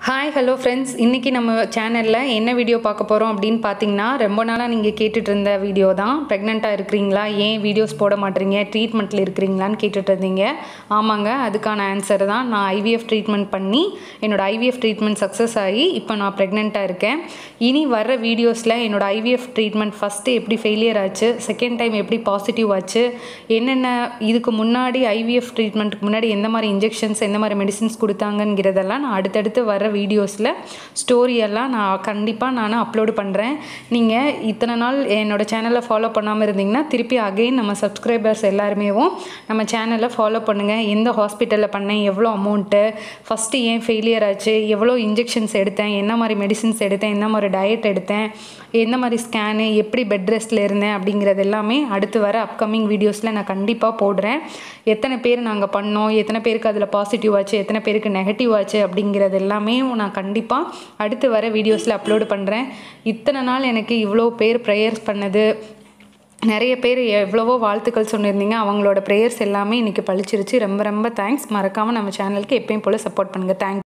hi hello friends இன்றைக்கி நம்ம சேனலில் என்ன வீடியோ பார்க்க போகிறோம் அப்படின்னு பார்த்தீங்கன்னா ரொம்ப நாளாக நீங்கள் கேட்டுட்டு இருந்த வீடியோ தான் ப்ரெக்னெண்ட்டாக இருக்கிறீங்களா ஏன் வீடியோஸ் போட மாட்டீங்க ட்ரீட்மெண்ட்டில் இருக்கிறீங்களான்னு கேட்டுட்டு இருந்தீங்க ஆமாங்க அதுக்கான ஆன்சர் தான் நான் ஐவிஎஃப் ட்ரீட்மெண்ட் பண்ணி என்னோடய ஐவிஎஃப் ட்ரீட்மெண்ட் சக்ஸஸ் ஆகி இப்போ நான் ப்ரெக்னெண்ட்டாக இருக்கேன் இனி வர்ற வீடியோஸில் என்னோடய ஐவிஎஃப் ட்ரீட்மெண்ட் ஃபஸ்ட்டு எப்படி ஃபெயிலியர் ஆச்சு செகண்ட் டைம் எப்படி பாசிட்டிவ் ஆச்சு என்னென்ன இதுக்கு முன்னாடி ஐவிஎஃப் ட்ரீட்மெண்ட்டுக்கு முன்னாடி எந்த மாதிரி இன்ஜெக்ஷன்ஸ் எந்த மாதிரி மெடிசின்ஸ் கொடுத்தாங்கங்கிறதெல்லாம் நான் அடுத்தடுத்து வர வீடியோஸில் ஸ்டோரியெல்லாம் நான் கண்டிப்பாக நான் அப்லோடு பண்ணுறேன் நீங்கள் இத்தனை நாள் என்னோடய சேனலை ஃபாலோ பண்ணாமல் இருந்தீங்கன்னா திருப்பி அகைன் நம்ம சப்ஸ்கிரைபர்ஸ் எல்லாருமேவும் நம்ம சேனலை ஃபாலோ பண்ணுங்கள் எந்த ஹாஸ்பிட்டலில் பண்ணேன் எவ்வளோ அமௌண்ட்டு ஃபஸ்ட்டு ஏன் ஃபெயிலியர் ஆச்சு எவ்வளோ இன்ஜெக்ஷன்ஸ் எடுத்தேன் என்ன மாதிரி மெடிசின்ஸ் எடுத்தேன் என்ன மாதிரி டயட் எடுத்தேன் எந்த மாதிரி ஸ்கேனு எப்படி பெட் ரெஸ்ட்டில் இருந்தேன் அப்படிங்கிறது எல்லாமே அடுத்து வர அப்கமிங் வீடியோஸில் நான் கண்டிப்பாக போடுறேன் எத்தனை பேர் நாங்கள் பண்ணோம் எத்தனை பேருக்கு அதில் பாசிட்டிவ் ஆச்சு எத்தனை பேருக்கு நெகட்டிவ் ஆச்சு அப்படிங்கிறது எல்லாமே நான் கண்டிப்பாக அடுத்து வர வீடியோஸில் அப்லோடு பண்ணுறேன் இத்தனை நாள் எனக்கு இவ்வளோ பேர் ப்ரேயர்ஸ் பண்ணது நிறைய பேர் எவ்வளவோ வாழ்த்துக்கள் சொன்னிருந்தீங்க அவங்களோட ப்ரேயர்ஸ் எல்லாமே இன்றைக்கி பழிச்சிருச்சு ரொம்ப ரொம்ப தேங்க்ஸ் மறக்காமல் நம்ம சேனலுக்கு எப்பயும் போல் சப்போர்ட் பண்ணுங்கள் தேங்க்